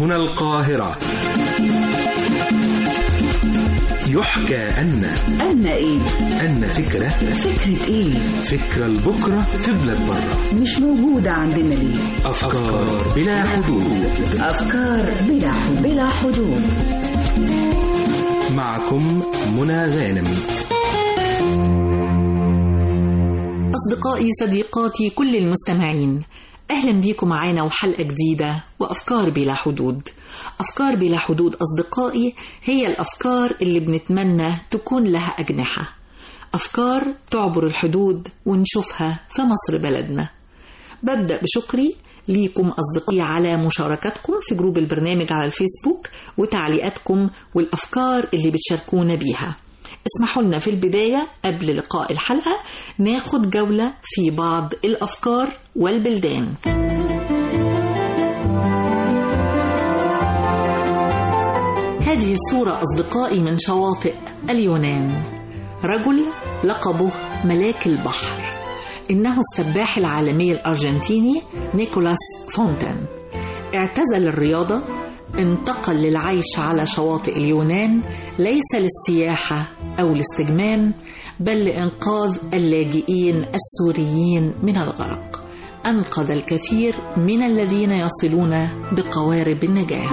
هنا القاهرة يحكى أن أن إيه؟ أن فكرة فكرة إيه؟ فكرة لبكرة في بلاد برة مش موجودة عندنا ليه؟ أفكار بلا حدود أفكار بلا حدود بلا حدود معكم منى غانم أصدقائي صديقاتي كل المستمعين أهلا بيكم معانا وحلقة جديدة وأفكار بلا حدود أفكار بلا حدود أصدقائي هي الأفكار اللي بنتمنى تكون لها أجنحة أفكار تعبر الحدود ونشوفها في مصر بلدنا ببدأ بشكري ليكم أصدقائي على مشاركتكم في جروب البرنامج على الفيسبوك وتعليقاتكم والأفكار اللي بتشاركونا بيها اسمحوا لنا في البداية قبل لقاء الحلقة ناخد جولة في بعض الأفكار والبلدان هذه الصورة أصدقائي من شواطئ اليونان رجل لقبه ملاك البحر إنه السباح العالمي الأرجنتيني نيكولاس فونتان اعتزل الرياضة انتقل للعيش على شواطئ اليونان ليس للسياحة أو الاستجمام بل لإنقاذ اللاجئين السوريين من الغرق أنقذ الكثير من الذين يصلون بقوارب النجاة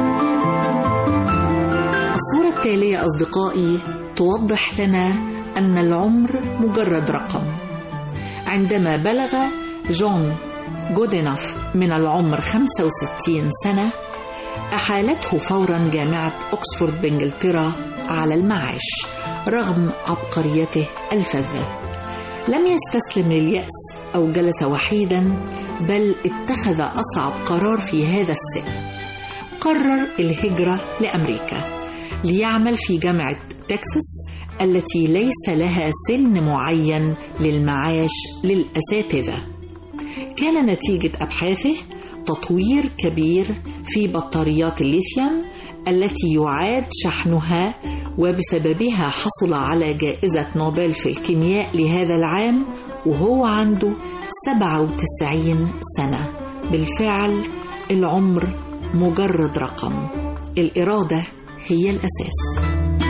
الصورة التالية أصدقائي توضح لنا أن العمر مجرد رقم عندما بلغ جون جودينوف من العمر 65 سنة أحالته فورا جامعة أكسفورد بإنجلترا على المعاش رغم عبقريته الفذة لم يستسلم لليأس أو جلس وحيدا بل اتخذ أصعب قرار في هذا السن قرر الهجرة لأمريكا ليعمل في جامعة تكساس التي ليس لها سن معين للمعاش للأساتذة كان نتيجة أبحاثه تطوير كبير في بطاريات الليثيوم التي يعاد شحنها وبسببها حصل على جائزة نوبل في الكيمياء لهذا العام وهو عنده 97 سنة بالفعل العمر مجرد رقم الإرادة هي الأساس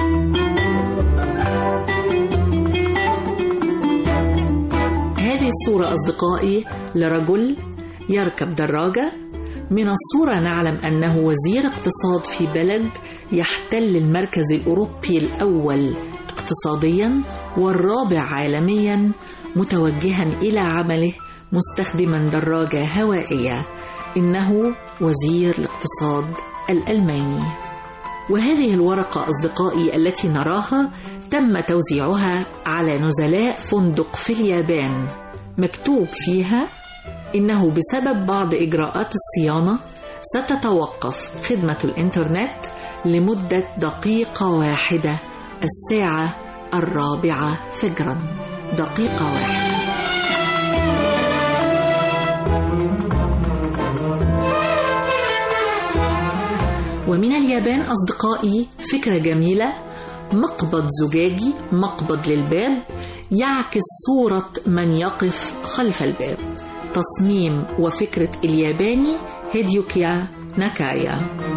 هذه الصورة أصدقائي لرجل يركب دراجة من الصورة نعلم أنه وزير اقتصاد في بلد يحتل المركز الأوروبي الأول اقتصاديا والرابع عالميا متوجها إلى عمله مستخدما دراجة هوائية إنه وزير الاقتصاد الألماني وهذه الورقة أصدقائي التي نراها تم توزيعها على نزلاء فندق في اليابان مكتوب فيها إنه بسبب بعض إجراءات الصيانة ستتوقف خدمة الإنترنت لمدة دقيقة واحدة الساعة الرابعة فجرا دقيقة واحدة ومن اليابان أصدقائي فكرة جميلة مقبض زجاجي مقبض للباب يعكس صورة من يقف خلف الباب تصميم وفكرة الياباني هيديوكيا ناكايا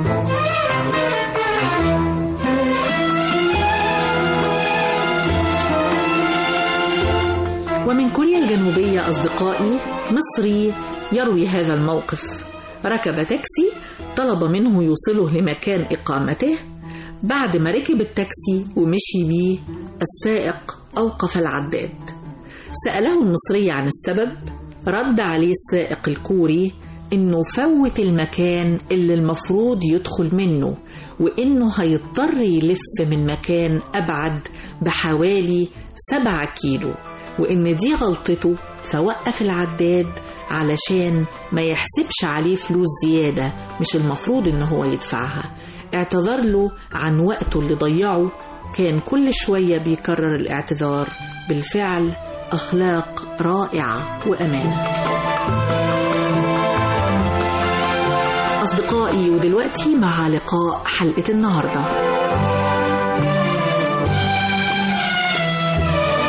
ومن كوريا الجنوبية أصدقائي مصري يروي هذا الموقف ركب تاكسي طلب منه يوصله لمكان إقامته بعد ما ركب التاكسي ومشي بيه السائق أوقف العداد سأله المصري عن السبب رد عليه السائق الكوري إنه فوت المكان اللي المفروض يدخل منه وإنه هيضطر يلف من مكان أبعد بحوالي سبعة كيلو وإن دي غلطته فوقف العداد علشان ما يحسبش عليه فلوس زيادة مش المفروض إن هو يدفعها اعتذر له عن وقته اللي ضيعه كان كل شوية بيكرر الاعتذار بالفعل أخلاق رائعة وأمانة أصدقائي ودلوقتي مع لقاء حلقة النهاردة دكتورة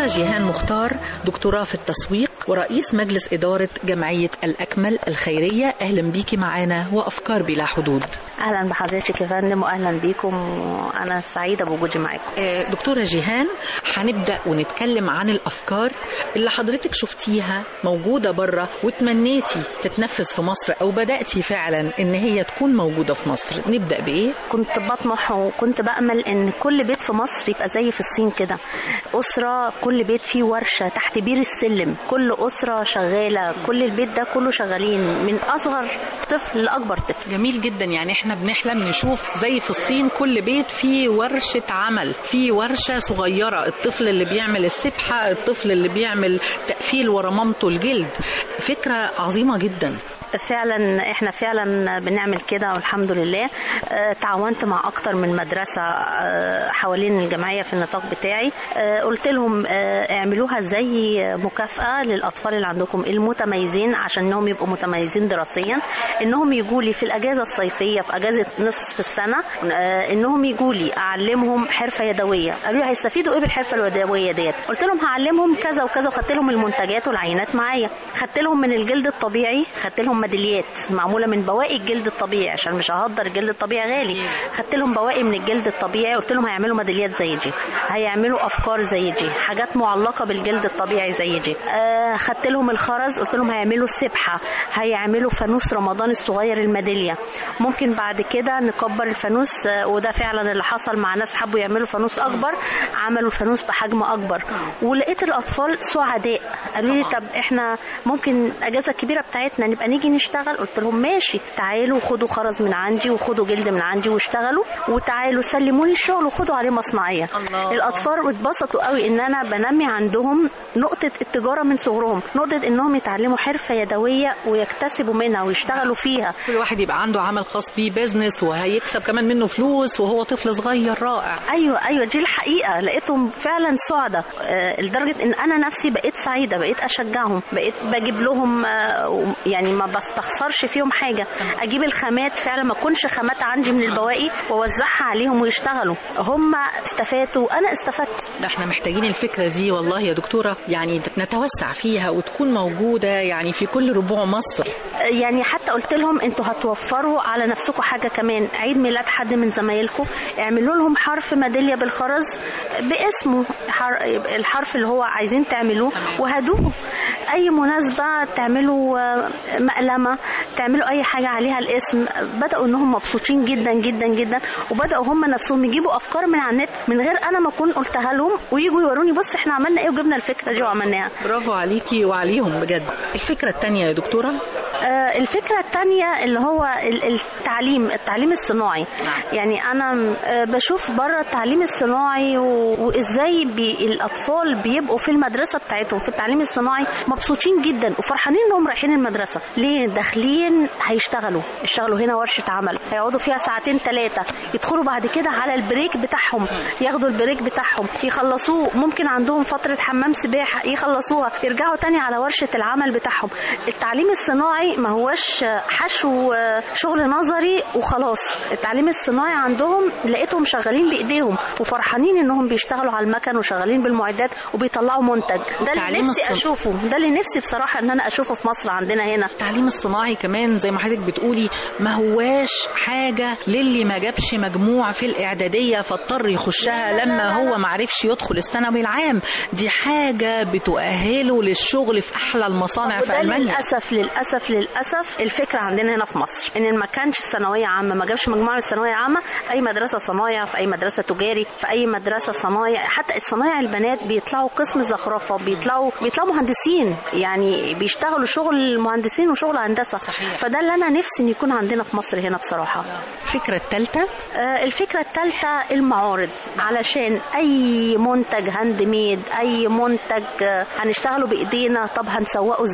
دكتورة جيهان مختار دكتوراه في التسويق ورئيس مجلس إدارة جمعية الأكمل الخيرية أهلا بيكي معانا وأفكار بلا حدود اهلا بحضرتك يا فندم واهلا بيكم وانا سعيده بوجودي معاكم آه، دكتورة جيهان هنبدأ ونتكلم عن الأفكار اللي حضرتك شفتيها موجودة بره وتمنيتي تتنفذ في مصر أو بدأتي فعلا إن هي تكون موجودة في مصر نبدأ بإيه؟ كنت بطمح وكنت بامل ان كل بيت في مصر يبقى زي في الصين كده اسره كل بيت فيه ورشه تحت بير السلم كل اسره شغاله كل البيت ده كله شغالين من اصغر طفل لاكبر طفل جميل جدا يعني احنا بنحلم نشوف زي في الصين كل بيت فيه ورشة عمل فيه ورشة صغيرة الطفل اللي بيعمل السبحة الطفل اللي بيعمل تقفيل ورا مامته الجلد فكرة عظيمة جدا فعلا احنا فعلا بنعمل كده والحمد لله آه، تعاونت مع اكتر من مدرسه آه، حوالين الجمعيه في النطاق بتاعي آه، قلت لهم آه، اعملوها زي مكافاه للاطفال اللي عندكم المتميزين عشان انهم يبقوا متميزين دراسيا انهم يجوا لي في الاجازه الصيفيه في اجازه نصف السنه آه، انهم يجوا لي اعلمهم حرفه يدويه قالوا لي هيستفيدوا ايه بالحرفه اليدويه ديت قلت لهم هعلمهم كذا وكذا وخدت لهم المنتجات والعينات معايا خدت لهم من الجلد الطبيعي خدت لهم ميداليات معموله من بواقي الجلد الطبيعي عشان مش ههدر الجلد الطبيعي غالي خدت لهم بواقي من الجلد الطبيعي قلت لهم هيعملوا ميداليات زي دي هيعملوا افكار زي دي حاجات معلقه بالجلد الطبيعي زي دي آه خدت لهم الخرز قلت لهم هيعملوا السبحه هيعملوا فانوس رمضان الصغير الميداليه ممكن بعد كده نكبر الفانوس آه وده فعلا اللي حصل مع ناس حبوا يعملوا فانوس اكبر عملوا الفانوس بحجم اكبر ولقيت الاطفال سعداء قالوا لي طب احنا ممكن الاجازه الكبيره بتاعتنا نبقى نيجي نشتغل قلت لهم ماشي تعالوا خدوا خرز من عندي وخدوا جلد من عندي واشتغلوا وتعالوا سلموا لي الشغل وخدوا عليه مصنعيه الله. الاطفال اتبسطوا قوي ان انا بنمي عندهم نقطه التجاره من صغرهم نقطه انهم يتعلموا حرفه يدويه ويكتسبوا منها ويشتغلوا فيها كل واحد يبقى عنده عمل خاص بيه بيزنس وهيكسب كمان منه فلوس وهو طفل صغير رائع ايوه ايوه دي الحقيقه لقيتهم فعلا سعداء آه، لدرجه ان انا نفسي بقيت سعيده بقيت اشجعهم بقيت بجيب لهم آه، يعني ما بستخسرش فيهم حاجه اجيب الخامات فعلا ما اكونش خامات عندي من البواقي واوزعها عليهم ويشتغلوا هم استفادوا انا استفدت ده احنا محتاجين الفكرة دي والله يا دكتورة يعني نتوسع فيها وتكون موجودة يعني في كل ربوع مصر يعني حتى قلت لهم انتوا هتوفروا على نفسكم حاجه كمان عيد ميلاد حد من زمايلكم اعملوا لهم حرف ميداليه بالخرز باسمه حر- الحرف اللي هو عايزين تعملوه وهدوه اي مناسبه تعملوا آه، مقلمه تعملوا اي حاجه عليها الاسم بداوا انهم مبسوطين جدا جدا جدا وبداوا هم نفسهم يجيبوا افكار من على النت من غير انا ما اكون قلتها لهم ويجوا يوروني بص احنا عملنا ايه وجبنا الفكره دي وعملناها برافو عليكي وعليهم بجد الفكرة التانية يا دكتورة آه، الفكرة التانية اللي هو ال- التعليم التعليم الصناعي نعم. يعني أنا آه، بشوف بره التعليم الصناعي و- وإزاي بي الأطفال بيبقوا في المدرسة بتاعتهم في التعليم الصناعي مبسوطين جدا وفرحانين إنهم رايحين المدرسة ليه داخلين هيشتغلوا يشتغلوا هنا ورشة عمل هيقعدوا فيها ساعتين ثلاثة يدخلوا بعد كده على البريك بتاعهم ياخدوا البريك بتاعهم يخلصوه ممكن عندهم فترة حمام سباحة يخلصوها يرجعوا تاني على ورشة العمل بتاعهم التعليم الصناعي ما هوش حشو شغل نظري وخلاص التعليم الصناعي عندهم لقيتهم شغالين بايديهم وفرحانين انهم بيشتغلوا على المكن وشغالين بالمعدات وبيطلعوا منتج ده اللي التعليم نفسي الصن- اشوفه ده اللي نفسي بصراحه ان انا اشوفه في مصر عندنا هنا التعليم الصناعي كمان زي ما حضرتك بتقولي ما هواش حاجة للي ما جابش مجموع في الإعدادية فاضطر يخشها لما هو ما عرفش يدخل الثانوي العام دي حاجة بتؤهله للشغل في أحلى المصانع في وده ألمانيا للاسف للاسف للاسف الفكره عندنا هنا في مصر ان ما كانش ثانويه عامه ما جابش مجموعه من الثانويه عامه اي مدرسه صنايع في اي مدرسه تجاري في اي مدرسه صنايع حتى الصنايع البنات بيطلعوا قسم زخرفه بيطلعوا بيطلعوا مهندسين يعني بيشتغلوا شغل مهندسين وشغل هندسه صحيح. فده اللي انا نفسي ان يكون عندنا في مصر هنا بصراحه الفكرة الثالثة آه، الفكرة الثالثة المعارض علشان أي منتج هاند ميد أي منتج آه، هنشتغله بإيدينا طب هنسوقه إزاي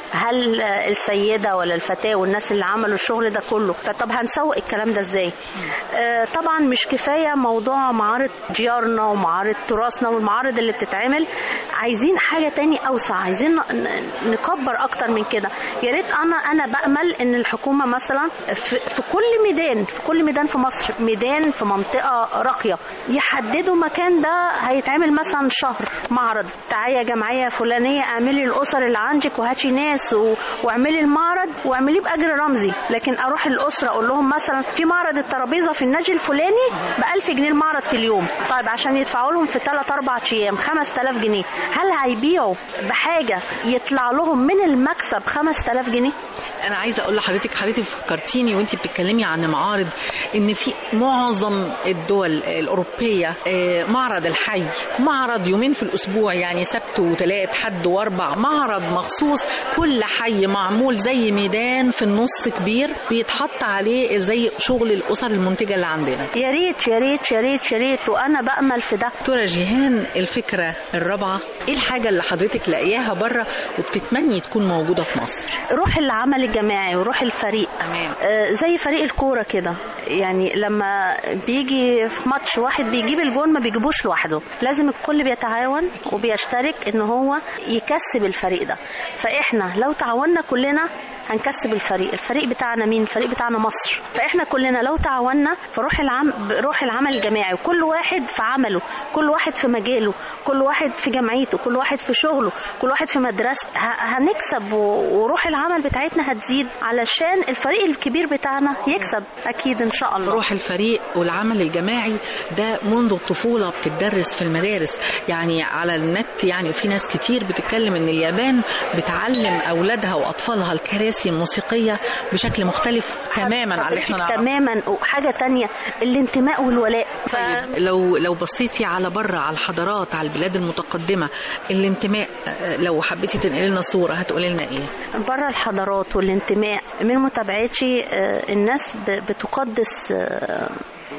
هل آه، السيده ولا الفتاه والناس اللي عملوا الشغل ده كله فطب هنسوق الكلام ده ازاي آه، طبعا مش كفايه موضوع معارض ديارنا ومعارض تراثنا والمعارض اللي بتتعمل عايزين حاجه تاني اوسع عايزين ن- ن- نكبر اكتر من كده يا ريت انا انا بامل ان الحكومه مثلا في, في كل ميدان في كل ميدان في مصر ميدان في منطقه راقيه يحددوا مكان ده هيتعمل مثلا شهر معرض تعالي جمعيه فلانيه اعملي الاسر اللي عندك وهاتي ناس و... واعملي المعرض واعمليه باجر رمزي لكن اروح الاسره اقول لهم مثلا في معرض الترابيزه في النادي الفلاني ب 1000 جنيه المعرض في اليوم طيب عشان يدفعوا لهم في 3 4 ايام 5000 جنيه هل هيبيعوا بحاجه يطلع لهم من المكسب 5000 جنيه انا عايزه اقول لحضرتك حضرتك فكرتيني وانت بتتكلمي عن معارض ان في معظم الدول الاوروبيه آه، معرض الحي معرض يومين في الاسبوع يعني سبت وثلاث حد واربع معرض مخصوص كل حي معمول زي ميدان في النص كبير بيتحط عليه زي شغل الاسر المنتجه اللي عندنا يا ريت يا ريت يا ريت يا ريت وانا بامل في ده دكتوره جيهان الفكره الرابعه ايه الحاجه اللي حضرتك لاقياها بره وبتتمني تكون موجوده في مصر روح العمل الجماعي وروح الفريق تمام آه، زي فريق الكوره كده يعني لما بيجي في ماتش واحد بيجيب الجون ما بيجيبوش لوحده لازم الكل بيتعاون وبيشترك ان هو يكسب الفريق ده فاحنا لو تعاوننا كلنا هنكسب الفريق الفريق بتاعنا مين الفريق بتاعنا مصر فاحنا كلنا لو تعاوننا في روح العم روح العمل الجماعي وكل واحد في عمله كل واحد في مجاله كل واحد في جمعيته كل واحد في شغله كل واحد في مدرسته ه- هنكسب و- وروح العمل بتاعتنا هتزيد علشان الفريق الكبير بتاعنا يكسب اكيد ان شاء الله روح الفريق والعمل الجماعي ده منذ الطفولة بتدرس في المدارس يعني على النت يعني في ناس كتير بتتكلم ان اليابان بتعلم اولادها واطفالها الكراسي الموسيقية بشكل مختلف تماما عن اللي احنا نعرفه تماما وحاجه تانية الانتماء والولاء ف... طيب لو لو بصيتي على بره على الحضارات على البلاد المتقدمة الانتماء آه، لو حبيتي تنقلي لنا صورة هتقولي لنا ايه؟ بره الحضارات والانتماء من متابعتي آه، الناس ب- بتقدس آه،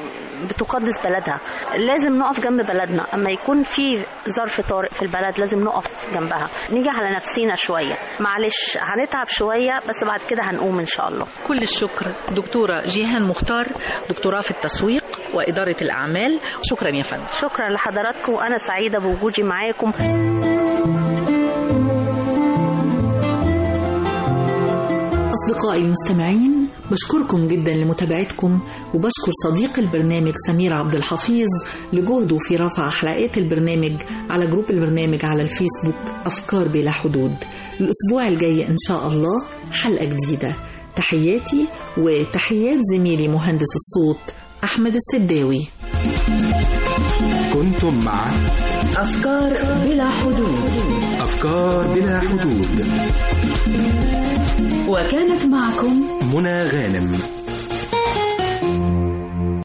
بتقدس بلدها لازم نقف جنب بلدنا اما يكون في ظرف طارئ في البلد لازم نقف جنبها نيجي على نفسينا شويه معلش هنتعب شويه بس بعد كده هنقوم ان شاء الله كل الشكر دكتورة جيهان مختار دكتوراه في التسويق وإدارة الأعمال شكرا يا فندم شكرا لحضراتكم وانا سعيده بوجودي معاكم أصدقائي المستمعين بشكركم جدا لمتابعتكم وبشكر صديق البرنامج سمير عبد الحفيظ لجهده في رفع حلقات البرنامج على جروب البرنامج على الفيسبوك أفكار بلا حدود الأسبوع الجاي إن شاء الله حلقة جديدة تحياتي وتحيات زميلي مهندس الصوت أحمد السداوي كنتم مع أفكار بلا حدود أفكار بلا حدود وكانت معكم منى غانم